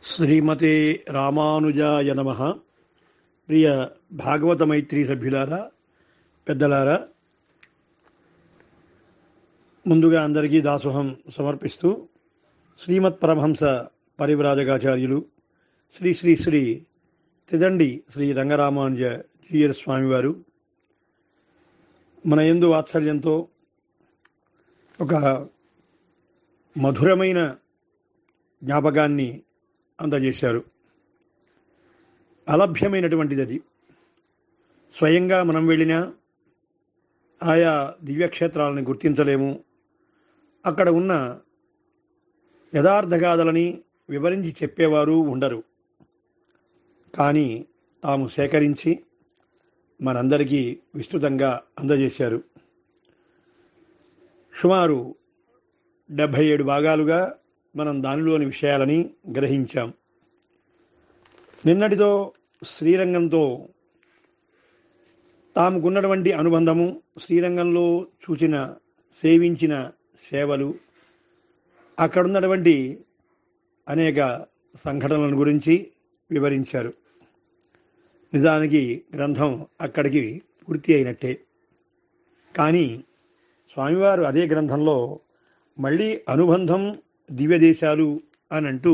శ్రీమతే రామానుజాయ నమ ప్రియ భాగవత మైత్రి సభ్యులారా పెద్దలారా ముందుగా అందరికీ దాసోహం సమర్పిస్తూ శ్రీమత్ పరమహంస పరివ్రాజకాచార్యులు శ్రీ శ్రీ శ్రీ తిదండి శ్రీ రంగరామానుజ జీయర్ స్వామివారు మన ఎందు వాత్సల్యంతో ఒక మధురమైన జ్ఞాపకాన్ని అందజేశారు అలభ్యమైనటువంటిది అది స్వయంగా మనం వెళ్ళినా ఆయా దివ్యక్షేత్రాలను గుర్తించలేము అక్కడ ఉన్న యథార్థగాథలని వివరించి చెప్పేవారు ఉండరు కానీ తాము సేకరించి మనందరికీ విస్తృతంగా అందజేశారు సుమారు డెబ్భై ఏడు భాగాలుగా మనం దానిలోని విషయాలని గ్రహించాం నిన్నటితో శ్రీరంగంతో తాముకున్నటువంటి అనుబంధము శ్రీరంగంలో చూచిన సేవించిన సేవలు అక్కడున్నటువంటి అనేక సంఘటనల గురించి వివరించారు నిజానికి గ్రంథం అక్కడికి పూర్తి అయినట్టే కానీ స్వామివారు అదే గ్రంథంలో మళ్ళీ అనుబంధం దివ్యదేశాలు అని అంటూ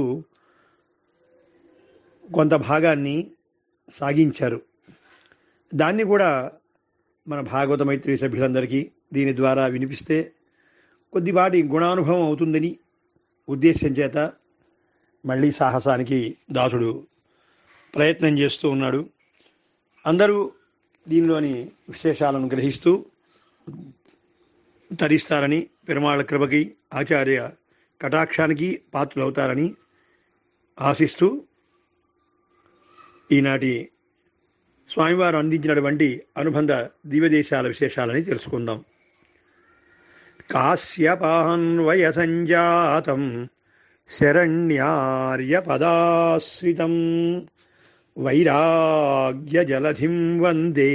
కొంత భాగాన్ని సాగించారు దాన్ని కూడా మన భాగవత మైత్రి సభ్యులందరికీ దీని ద్వారా వినిపిస్తే కొద్దిపాటి గుణానుభవం అవుతుందని ఉద్దేశం చేత మళ్ళీ సాహసానికి దాసుడు ప్రయత్నం చేస్తూ ఉన్నాడు అందరూ దీనిలోని విశేషాలను గ్రహిస్తూ తరిస్తారని పెరుమాళ్ళ కృపకి ఆచార్య కటాక్షానికి పాత్రులవుతారని ఆశిస్తూ ఈనాటి స్వామివారు అందించినటువంటి అనుబంధ దివ్యదేశాల విశేషాలని తెలుసుకుందాం కాశ్యపాన్వయ సంజాతం శరణ్యార్య పదాశ్రితం వైరాగ్య జలధిం వందే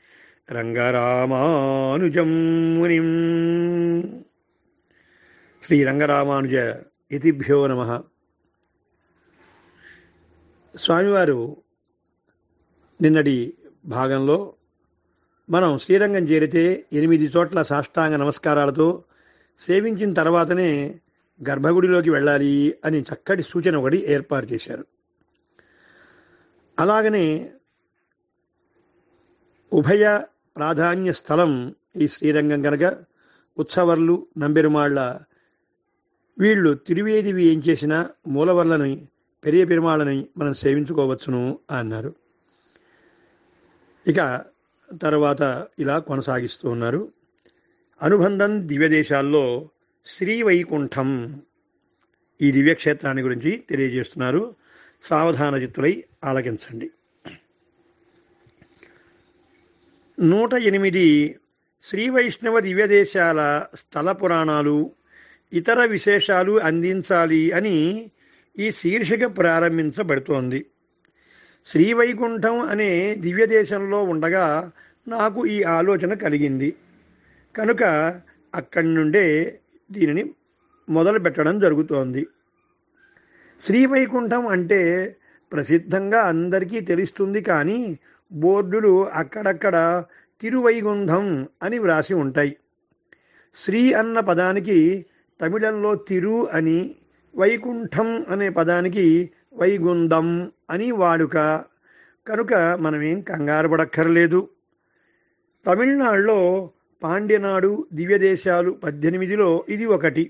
రంగరామానుజం మునిం శ్రీ రంగరామానుజ ఇతిభ్యో నమ స్వామివారు నిన్నటి భాగంలో మనం శ్రీరంగం చేరితే ఎనిమిది చోట్ల సాష్టాంగ నమస్కారాలతో సేవించిన తర్వాతనే గర్భగుడిలోకి వెళ్ళాలి అని చక్కటి సూచన ఒకటి ఏర్పాటు చేశారు అలాగనే ఉభయ ప్రాధాన్య స్థలం ఈ శ్రీరంగం కనుక ఉత్సవర్లు నంబెరుమాళ్ల వీళ్ళు తిరువేదివి ఏం చేసినా మూలవర్లని పెరియ పెరుమాళ్ళని మనం సేవించుకోవచ్చును అన్నారు ఇక తర్వాత ఇలా కొనసాగిస్తూ ఉన్నారు అనుబంధం దివ్యదేశాల్లో శ్రీవైకుంఠం ఈ దివ్యక్షేత్రాన్ని గురించి తెలియజేస్తున్నారు సావధాన చిత్తులై ఆలకించండి నూట ఎనిమిది శ్రీ వైష్ణవ దివ్యదేశాల స్థల పురాణాలు ఇతర విశేషాలు అందించాలి అని ఈ శీర్షిక ప్రారంభించబడుతోంది శ్రీవైకుంఠం అనే దివ్యదేశంలో ఉండగా నాకు ఈ ఆలోచన కలిగింది కనుక అక్కడి నుండే దీనిని మొదలు పెట్టడం జరుగుతోంది శ్రీవైకుంఠం అంటే ప్రసిద్ధంగా అందరికీ తెలుస్తుంది కానీ బోర్డులు అక్కడక్కడ తిరువైగుంధం అని వ్రాసి ఉంటాయి శ్రీ అన్న పదానికి తమిళంలో తిరు అని వైకుంఠం అనే పదానికి వైగుందం అని వాడుక కనుక మనమేం కంగారు పడక్కర్లేదు తమిళనాడులో పాండ్యనాడు దివ్యదేశాలు పద్దెనిమిదిలో ఇది ఒకటి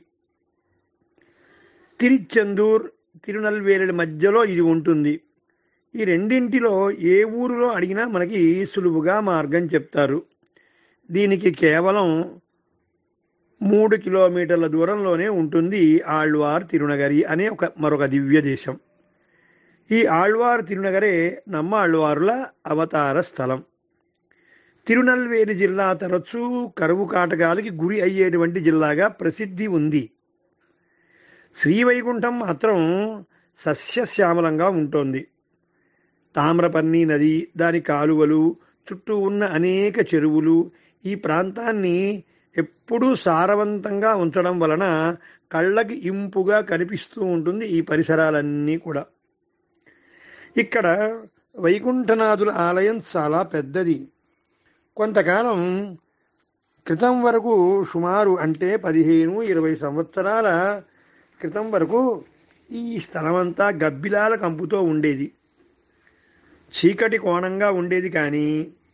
తిరుచెందూర్ తిరునల్వేలుల మధ్యలో ఇది ఉంటుంది ఈ రెండింటిలో ఏ ఊరిలో అడిగినా మనకి సులువుగా మార్గం చెప్తారు దీనికి కేవలం మూడు కిలోమీటర్ల దూరంలోనే ఉంటుంది ఆళ్వార్ తిరునగరి అనే ఒక మరొక దివ్య దేశం ఈ ఆళ్వార్ తిరునగరే నమ్మ ఆళ్వారుల అవతార స్థలం తిరునల్వేలి జిల్లా తరచూ కరువు కాటకాలకి గురి అయ్యేటువంటి జిల్లాగా ప్రసిద్ధి ఉంది శ్రీవైకుంఠం మాత్రం సస్యశ్యామలంగా ఉంటుంది తామ్రపర్ణి నది దాని కాలువలు చుట్టూ ఉన్న అనేక చెరువులు ఈ ప్రాంతాన్ని ఎప్పుడూ సారవంతంగా ఉంచడం వలన కళ్ళకి ఇంపుగా కనిపిస్తూ ఉంటుంది ఈ పరిసరాలన్నీ కూడా ఇక్కడ వైకుంఠనాథుల ఆలయం చాలా పెద్దది కొంతకాలం క్రితం వరకు సుమారు అంటే పదిహేను ఇరవై సంవత్సరాల క్రితం వరకు ఈ స్థలమంతా గబ్బిలాల కంపుతో ఉండేది చీకటి కోణంగా ఉండేది కానీ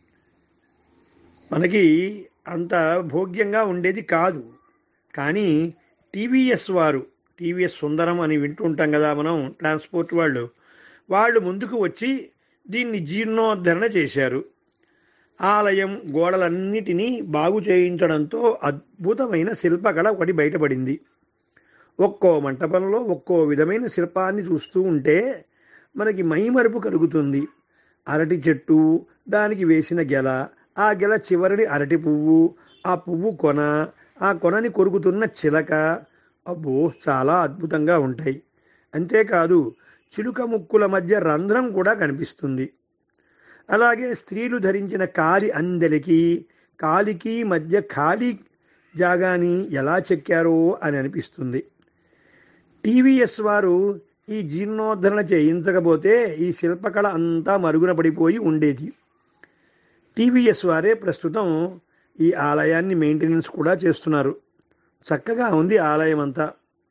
మనకి అంత భోగ్యంగా ఉండేది కాదు కానీ టీవీఎస్ వారు టీవీఎస్ సుందరం అని వింటుంటాం కదా మనం ట్రాన్స్పోర్ట్ వాళ్ళు వాళ్ళు ముందుకు వచ్చి దీన్ని జీర్ణోద్ధరణ చేశారు ఆలయం గోడలన్నిటినీ బాగు చేయించడంతో అద్భుతమైన శిల్పకళ ఒకటి బయటపడింది ఒక్కో మంటపంలో ఒక్కో విధమైన శిల్పాన్ని చూస్తూ ఉంటే మనకి మైమరుపు కలుగుతుంది అరటి చెట్టు దానికి వేసిన గెల ఆ గెల చివరిని అరటి పువ్వు ఆ పువ్వు కొన ఆ కొనని కొరుకుతున్న చిలక అబ్బో చాలా అద్భుతంగా ఉంటాయి అంతేకాదు చిలుక ముక్కుల మధ్య రంధ్రం కూడా కనిపిస్తుంది అలాగే స్త్రీలు ధరించిన కాలి అందలికి కాలికి మధ్య ఖాళీ జాగాని ఎలా చెక్కారో అని అనిపిస్తుంది టీవీఎస్ వారు ఈ జీర్ణోద్ధరణ చేయించకపోతే ఈ శిల్పకళ అంతా మరుగున పడిపోయి ఉండేది టీవీఎస్ వారే ప్రస్తుతం ఈ ఆలయాన్ని మెయింటెనెన్స్ కూడా చేస్తున్నారు చక్కగా ఉంది ఆలయం అంతా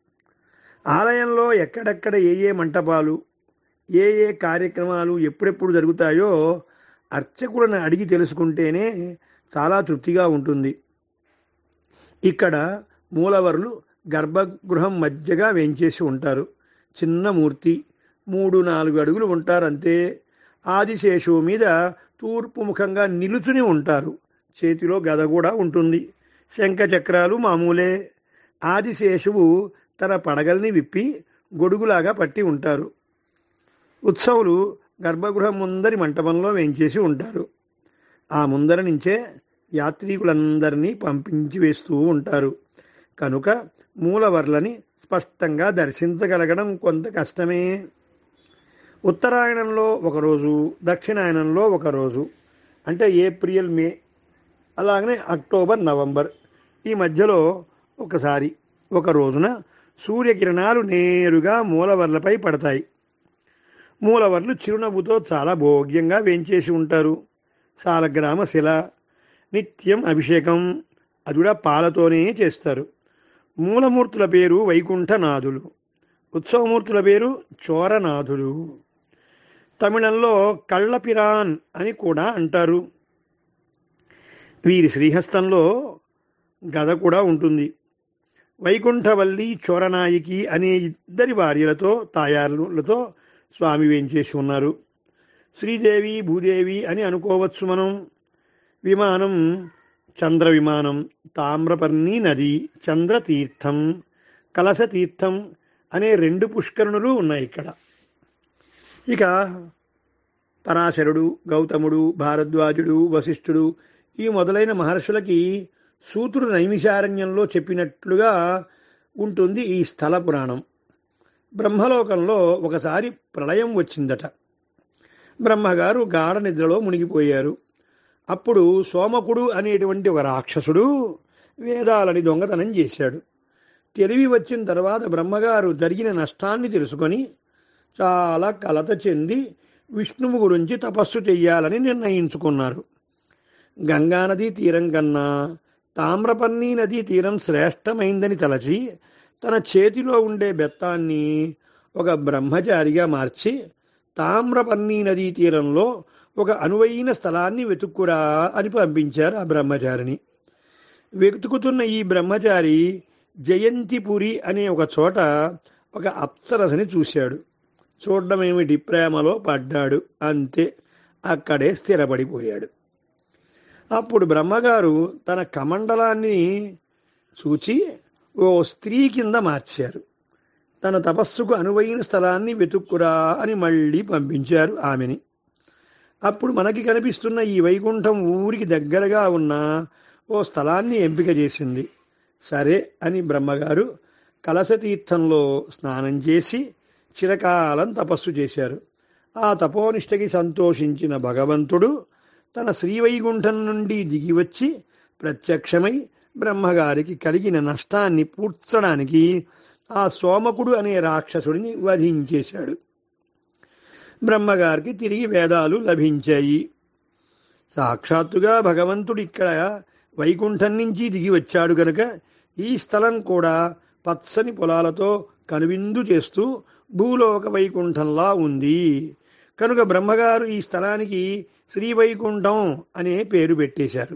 ఆలయంలో ఎక్కడెక్కడ ఏ ఏ మంటపాలు ఏ ఏ కార్యక్రమాలు ఎప్పుడెప్పుడు జరుగుతాయో అర్చకులను అడిగి తెలుసుకుంటేనే చాలా తృప్తిగా ఉంటుంది ఇక్కడ మూలవరులు గర్భగృహం మధ్యగా వేంచేసి ఉంటారు చిన్న మూర్తి మూడు నాలుగు అడుగులు ఉంటారంతే ఆదిశేషువు మీద తూర్పు ముఖంగా నిలుచుని ఉంటారు చేతిలో గద కూడా ఉంటుంది శంఖ చక్రాలు మామూలే ఆదిశేషువు తన పడగల్ని విప్పి గొడుగులాగా పట్టి ఉంటారు ఉత్సవులు గర్భగృహం ముందరి మంటపంలో వేంచేసి ఉంటారు ఆ ముందర నుంచే యాత్రికులందరినీ పంపించి వేస్తూ ఉంటారు కనుక మూలవర్లని స్పష్టంగా దర్శించగలగడం కొంత కష్టమే ఉత్తరాయణంలో ఒకరోజు దక్షిణాయనంలో ఒకరోజు అంటే ఏప్రిల్ మే అలాగనే అక్టోబర్ నవంబర్ ఈ మధ్యలో ఒకసారి ఒక రోజున సూర్యకిరణాలు నేరుగా మూలవర్లపై పడతాయి మూలవర్లు చిరునవ్వుతో చాలా భోగ్యంగా వేంచేసి ఉంటారు సాలగ్రామ శిల నిత్యం అభిషేకం అది కూడా పాలతోనే చేస్తారు మూలమూర్తుల పేరు వైకుంఠనాథులు ఉత్సవమూర్తుల పేరు చోరనాథులు తమిళంలో కళ్ళపిరాన్ అని కూడా అంటారు వీరి శ్రీహస్తంలో గద కూడా ఉంటుంది వైకుంఠవల్లి చోరనాయికి అనే ఇద్దరి భార్యలతో తాయారులతో స్వామి వేంచేసి ఉన్నారు శ్రీదేవి భూదేవి అని అనుకోవచ్చు మనం విమానం చంద్ర విమానం తామ్రపర్ణి నది చంద్రతీర్థం కలశతీర్థం అనే రెండు పుష్కరుణులు ఉన్నాయి ఇక్కడ ఇక పరాశరుడు గౌతముడు భారద్వాజుడు వశిష్ఠుడు ఈ మొదలైన మహర్షులకి సూతుడు నైమిషారణ్యంలో చెప్పినట్లుగా ఉంటుంది ఈ స్థల పురాణం బ్రహ్మలోకంలో ఒకసారి ప్రళయం వచ్చిందట బ్రహ్మగారు గాఢ నిద్రలో మునిగిపోయారు అప్పుడు సోమకుడు అనేటువంటి ఒక రాక్షసుడు వేదాలని దొంగతనం చేశాడు తెలివి వచ్చిన తర్వాత బ్రహ్మగారు జరిగిన నష్టాన్ని తెలుసుకొని చాలా కలత చెంది విష్ణువు గురించి తపస్సు చెయ్యాలని నిర్ణయించుకున్నారు గంగానదీ తీరం కన్నా తామ్రపర్ణి నదీ తీరం శ్రేష్టమైందని తలచి తన చేతిలో ఉండే బెత్తాన్ని ఒక బ్రహ్మచారిగా మార్చి తామ్రపర్ణి నదీ తీరంలో ఒక అనువైన స్థలాన్ని వెతుక్కురా అని పంపించారు ఆ బ్రహ్మచారిని వెతుకుతున్న ఈ బ్రహ్మచారి జయంతిపురి అనే ఒక చోట ఒక అప్సరసని చూశాడు చూడడమేమిటి ప్రేమలో పడ్డాడు అంతే అక్కడే స్థిరపడిపోయాడు అప్పుడు బ్రహ్మగారు తన కమండలాన్ని చూచి ఓ స్త్రీ కింద మార్చారు తన తపస్సుకు అనువైన స్థలాన్ని వెతుక్కురా అని మళ్ళీ పంపించారు ఆమెని అప్పుడు మనకి కనిపిస్తున్న ఈ వైకుంఠం ఊరికి దగ్గరగా ఉన్న ఓ స్థలాన్ని ఎంపిక చేసింది సరే అని బ్రహ్మగారు కలశతీర్థంలో స్నానం చేసి చిరకాలం తపస్సు చేశారు ఆ తపోనిష్టకి సంతోషించిన భగవంతుడు తన శ్రీవైకుంఠం నుండి దిగివచ్చి ప్రత్యక్షమై బ్రహ్మగారికి కలిగిన నష్టాన్ని పూడ్చడానికి ఆ సోమకుడు అనే రాక్షసుడిని వధించేశాడు బ్రహ్మగారికి తిరిగి వేదాలు లభించాయి సాక్షాత్తుగా భగవంతుడు ఇక్కడ వైకుంఠం నుంచి దిగి వచ్చాడు గనుక ఈ స్థలం కూడా పచ్చని పొలాలతో కనువిందు చేస్తూ భూలోక వైకుంఠంలా ఉంది కనుక బ్రహ్మగారు ఈ స్థలానికి శ్రీవైకుంఠం అనే పేరు పెట్టేశారు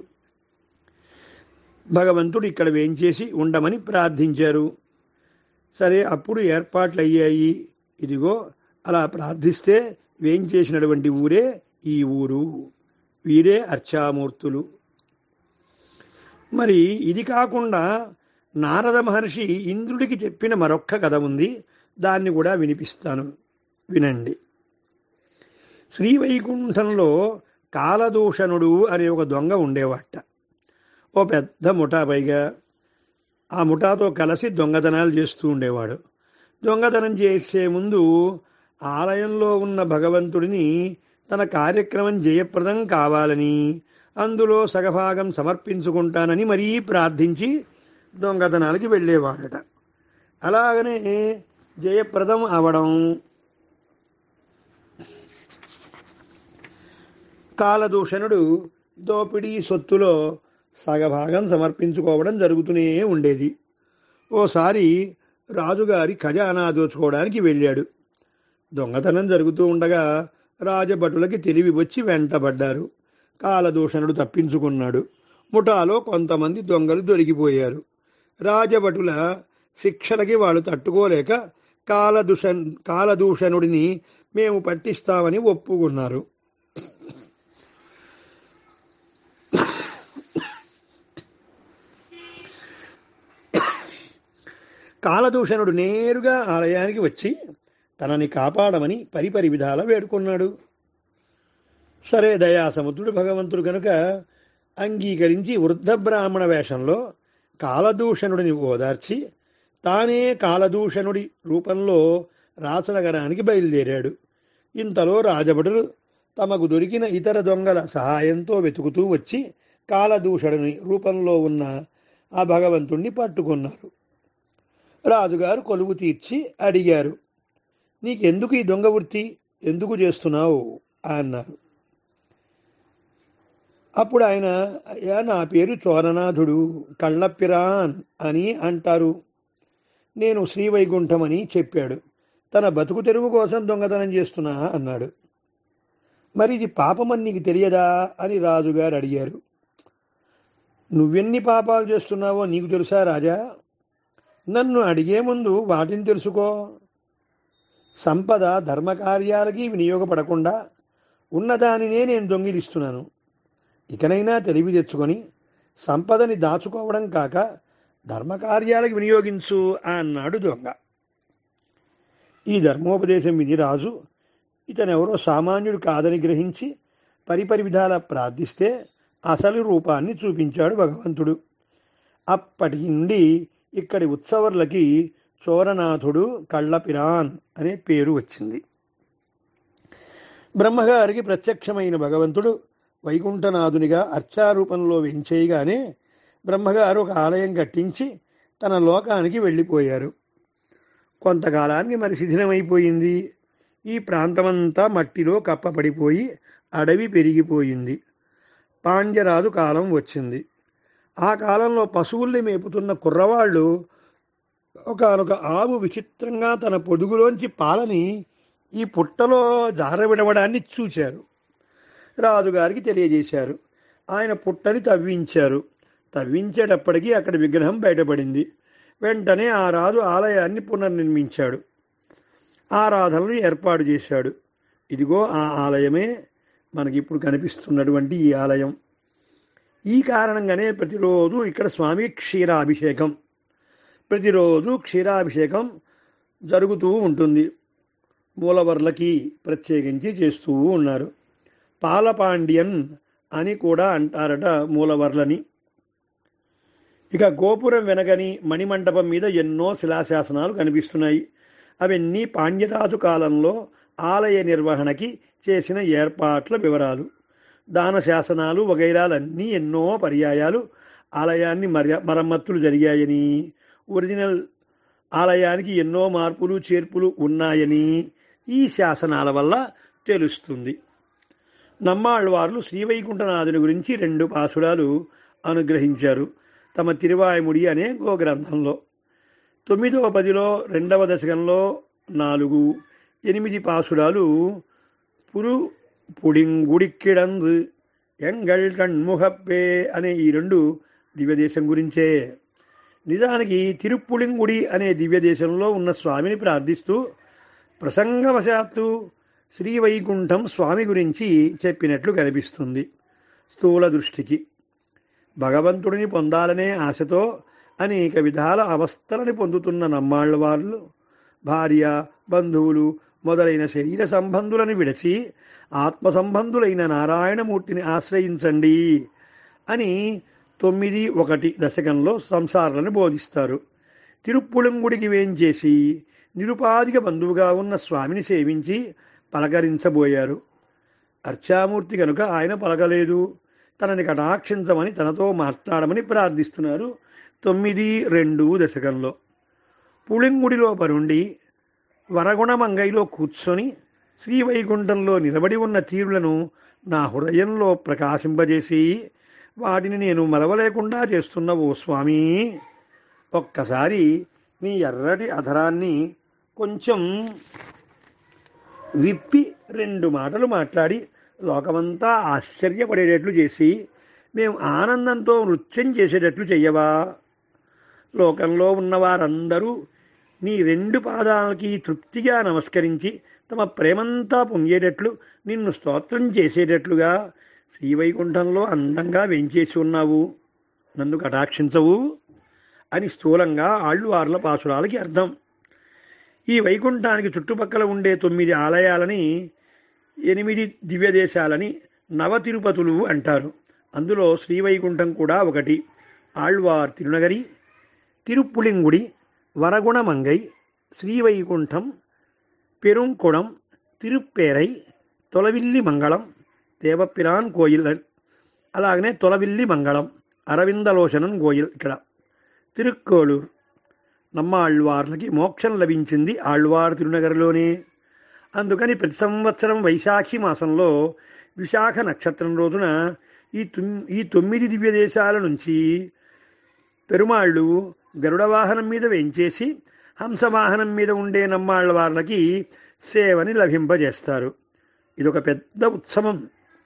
భగవంతుడు ఇక్కడ వేంచేసి ఉండమని ప్రార్థించారు సరే అప్పుడు ఏర్పాట్లు అయ్యాయి ఇదిగో అలా ప్రార్థిస్తే వేంచేసినటువంటి ఊరే ఈ ఊరు వీరే అర్చామూర్తులు మరి ఇది కాకుండా నారద మహర్షి ఇంద్రుడికి చెప్పిన మరొక్క కథ ఉంది దాన్ని కూడా వినిపిస్తాను వినండి శ్రీవైకుంఠంలో కాలదూషణుడు అనే ఒక దొంగ ఉండేవాట ఓ పెద్ద ముఠా పైగా ఆ ముఠాతో కలిసి దొంగతనాలు చేస్తూ ఉండేవాడు దొంగతనం చేసే ముందు ఆలయంలో ఉన్న భగవంతుడిని తన కార్యక్రమం జయప్రదం కావాలని అందులో సగభాగం సమర్పించుకుంటానని మరీ ప్రార్థించి దొంగతనాలకి వెళ్ళేవాడట అలాగనే జయప్రదం అవడం కాలదూషణుడు దోపిడీ సొత్తులో సగభాగం సమర్పించుకోవడం జరుగుతూనే ఉండేది ఓసారి రాజుగారి ఖజానా దోచుకోవడానికి వెళ్ళాడు దొంగతనం జరుగుతూ ఉండగా రాజభటులకి తెలివి వచ్చి వెంటబడ్డారు కాలదూషణుడు తప్పించుకున్నాడు ముఠాలో కొంతమంది దొంగలు దొరికిపోయారు రాజభటుల శిక్షలకి వాళ్ళు తట్టుకోలేక కాలదూషణ్ కాలదూషణుడిని మేము పట్టిస్తామని ఒప్పుకున్నారు కాలదూషణుడు నేరుగా ఆలయానికి వచ్చి తనని కాపాడమని పరిపరి విధాల వేడుకున్నాడు సరే దయాసముద్రుడు భగవంతుడు కనుక అంగీకరించి వృద్ధ బ్రాహ్మణ వేషంలో కాలదూషణుడిని ఓదార్చి తానే కాలదూషణుడి రూపంలో రాచనగరానికి బయలుదేరాడు ఇంతలో రాజభటులు తమకు దొరికిన ఇతర దొంగల సహాయంతో వెతుకుతూ వచ్చి కాలదూషణుని రూపంలో ఉన్న ఆ భగవంతుణ్ణి పట్టుకున్నారు రాజుగారు కొలువు తీర్చి అడిగారు నీకెందుకు ఈ దొంగ వృత్తి ఎందుకు చేస్తున్నావు అన్నారు అప్పుడు ఆయన అయ్యా నా పేరు చోరనాథుడు కళ్ళప్పిరాన్ అని అంటారు నేను శ్రీవైకుంఠం అని చెప్పాడు తన బతుకు తెరువు కోసం దొంగతనం చేస్తున్నా అన్నాడు మరి ఇది పాపమని నీకు తెలియదా అని రాజుగారు అడిగారు నువ్వెన్ని పాపాలు చేస్తున్నావో నీకు తెలుసా రాజా నన్ను అడిగే ముందు వాటిని తెలుసుకో సంపద ధర్మకార్యాలకి వినియోగపడకుండా ఉన్నదానినే నేను దొంగిలిస్తున్నాను ఇకనైనా తెలివి తెచ్చుకొని సంపదని దాచుకోవడం కాక ధర్మకార్యాలకు వినియోగించు అన్నాడు దొంగ ఈ ధర్మోపదేశం విని రాజు ఇతనెవరో సామాన్యుడు కాదని గ్రహించి పరిపరి విధాల ప్రార్థిస్తే అసలు రూపాన్ని చూపించాడు భగవంతుడు అప్పటి నుండి ఇక్కడి ఉత్సవర్లకి చోరనాథుడు కళ్ళపిరాన్ అనే పేరు వచ్చింది బ్రహ్మగారికి ప్రత్యక్షమైన భగవంతుడు వైకుంఠనాథునిగా అర్చారూపంలో వేంచేయగానే బ్రహ్మగారు ఒక ఆలయం కట్టించి తన లోకానికి వెళ్ళిపోయారు కొంతకాలానికి మరి శిథిలమైపోయింది ఈ ప్రాంతమంతా మట్టిలో కప్పబడిపోయి అడవి పెరిగిపోయింది పాండ్యరాజు కాలం వచ్చింది ఆ కాలంలో పశువుల్ని మేపుతున్న కుర్రవాళ్ళు ఒకనొక ఆవు విచిత్రంగా తన పొడుగులోంచి పాలని ఈ పుట్టలో జారవిడవడాన్ని చూశారు రాజుగారికి తెలియజేశారు ఆయన పుట్టని తవ్వించారు తవ్వించేటప్పటికీ అక్కడ విగ్రహం బయటపడింది వెంటనే ఆ రాజు ఆలయాన్ని పునర్నిర్మించాడు ఆరాధనలు ఏర్పాటు చేశాడు ఇదిగో ఆ ఆలయమే మనకి ఇప్పుడు కనిపిస్తున్నటువంటి ఈ ఆలయం ఈ కారణంగానే ప్రతిరోజు ఇక్కడ స్వామి క్షీరాభిషేకం ప్రతిరోజు క్షీరాభిషేకం జరుగుతూ ఉంటుంది మూలవర్లకి ప్రత్యేకించి చేస్తూ ఉన్నారు పాలపాండ్యన్ అని కూడా అంటారట మూలవర్లని ఇక గోపురం వెనకని మణిమండపం మీద ఎన్నో శిలాశాసనాలు కనిపిస్తున్నాయి అవన్నీ పాండ్యరాజు కాలంలో ఆలయ నిర్వహణకి చేసిన ఏర్పాట్ల వివరాలు దాన శాసనాలు వగైరాలన్నీ ఎన్నో పర్యాయాలు ఆలయాన్ని మర్య మరమ్మతులు జరిగాయని ఒరిజినల్ ఆలయానికి ఎన్నో మార్పులు చేర్పులు ఉన్నాయని ఈ శాసనాల వల్ల తెలుస్తుంది నమ్మాళ్ళవార్లు శ్రీవైకుంఠనాథుని గురించి రెండు పాసురాలు అనుగ్రహించారు తమ తిరువాయముడి అనే గోగ్రంథంలో తొమ్మిదవ పదిలో రెండవ దశకంలో నాలుగు ఎనిమిది పాసురాలు పురు పుడింగుడిక్కిడందు ఎంగల్ కణ్ముహప్పే అనే ఈ రెండు దివ్యదేశం గురించే నిజానికి తిరుప్పుళింగుడి అనే దివ్యదేశంలో ఉన్న స్వామిని ప్రార్థిస్తూ ప్రసంగవశాత్తు శ్రీవైకుంఠం స్వామి గురించి చెప్పినట్లు కనిపిస్తుంది స్థూల దృష్టికి భగవంతుడిని పొందాలనే ఆశతో అనేక విధాల అవస్థలని పొందుతున్న నమ్మాళ్ళ వాళ్ళు భార్య బంధువులు మొదలైన శరీర సంబంధులను విడిచి ఆత్మ సంబంధులైన నారాయణమూర్తిని ఆశ్రయించండి అని తొమ్మిది ఒకటి దశకంలో సంసారాలను బోధిస్తారు తిరుప్పుళంగుడికి వేంచేసి నిరుపాధిక బంధువుగా ఉన్న స్వామిని సేవించి పలకరించబోయారు అర్చామూర్తి కనుక ఆయన పలకలేదు తనని కటాక్షించమని తనతో మాట్లాడమని ప్రార్థిస్తున్నారు తొమ్మిది రెండు దశకంలో పుళింగుడిలో పరుండి వరగుణమంగైలో కూర్చొని శ్రీవైకుంఠంలో నిలబడి ఉన్న తీరులను నా హృదయంలో ప్రకాశింపజేసి వాటిని నేను మరవలేకుండా చేస్తున్న ఓ స్వామి ఒక్కసారి నీ ఎర్రటి అధరాన్ని కొంచెం విప్పి రెండు మాటలు మాట్లాడి లోకమంతా ఆశ్చర్యపడేటట్లు చేసి మేము ఆనందంతో నృత్యం చేసేటట్లు చెయ్యవా లోకంలో ఉన్న వారందరూ నీ రెండు పాదాలకి తృప్తిగా నమస్కరించి తమ ప్రేమంతా పొంగేటట్లు నిన్ను స్తోత్రం చేసేటట్లుగా శ్రీవైకుంఠంలో అందంగా వెంచేసి ఉన్నావు నన్ను కటాక్షించవు అని స్థూలంగా ఆళ్ళువార్ల పాసురాలకి అర్థం ఈ వైకుంఠానికి చుట్టుపక్కల ఉండే తొమ్మిది ఆలయాలని ఎనిమిది దివ్యదేశాలని నవ తిరుపతులు అంటారు అందులో శ్రీవైకుంఠం కూడా ఒకటి ఆళ్వార్ తిరునగరి తిరుప్పుళింగుడి వరగుణమంగై శ్రీవైకుంఠం పెరుంకుడం తిరుప్పేరై తొలవిల్లి మంగళం దేవపిరాన్ కోయిల్ అలాగనే తొలవిల్లి మంగళం అరవిందలోచనన్ కోయిల్ ఇక్కడ తిరుక్కోళూరు నమ్మ ఆళ్వార్లకి మోక్షం లభించింది ఆళ్వార్ తిరునగర్లోనే అందుకని ప్రతి సంవత్సరం వైశాఖి మాసంలో విశాఖ నక్షత్రం రోజున ఈ తుమ్ ఈ తొమ్మిది దివ్య దేశాల నుంచి పెరుమాళ్ళు గరుడ వాహనం మీద వేంచేసి హంసవాహనం మీద ఉండే నమ్మాళ్ళ వాళ్ళకి సేవని లభింపజేస్తారు ఇదొక పెద్ద ఉత్సవం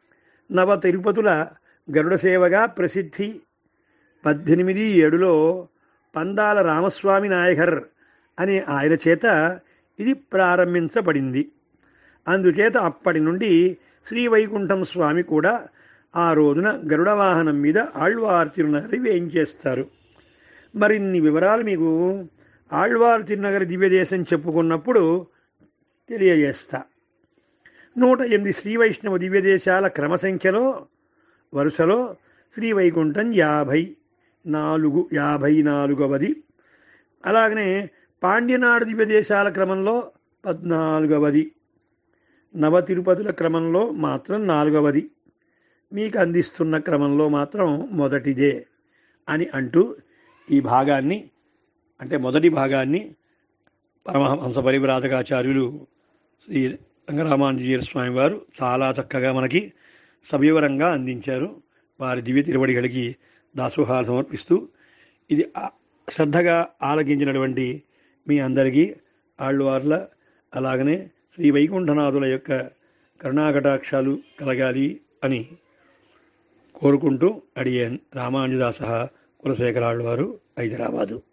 నవ తిరుపతుల గరుడ సేవగా ప్రసిద్ధి పద్దెనిమిది ఏడులో పందాల రామస్వామి నాయకర్ అనే ఆయన చేత ఇది ప్రారంభించబడింది అందుచేత అప్పటి నుండి శ్రీవైకుంఠం స్వామి కూడా ఆ రోజున గరుడ వాహనం మీద ఆళ్వార్ తిరునగరి వేయించేస్తారు మరిన్ని వివరాలు మీకు ఆళ్వార్ తిరునగరి దివ్యదేశం చెప్పుకున్నప్పుడు తెలియజేస్తా నూట ఎనిమిది శ్రీ వైష్ణవ దివ్యదేశాల క్రమ సంఖ్యలో వరుసలో శ్రీవైకుంఠం యాభై నాలుగు యాభై నాలుగవది అలాగనే పాండ్యనాడు దివ్యదేశాల క్రమంలో పద్నాలుగవది నవ తిరుపతుల క్రమంలో మాత్రం నాలుగవది మీకు అందిస్తున్న క్రమంలో మాత్రం మొదటిదే అని అంటూ ఈ భాగాన్ని అంటే మొదటి భాగాన్ని పరమహంస పరివ్రాతకాచార్యులు శ్రీ రంగరామానుజీర స్వామి వారు చాలా చక్కగా మనకి సవివరంగా అందించారు వారి దివ్య తిరువడిగలికి దాసోహాలు సమర్పిస్తూ ఇది ఆ- శ్రద్ధగా ఆలకించినటువంటి మీ అందరికీ ఆళ్వార్ల అలాగనే శ్రీ వైకుంఠనాథుల యొక్క కరుణాకటాక్షాలు కలగాలి అని కోరుకుంటూ అడిగాన్ రామానుజదాస కులశేఖరాళ్ళు వారు హైదరాబాదు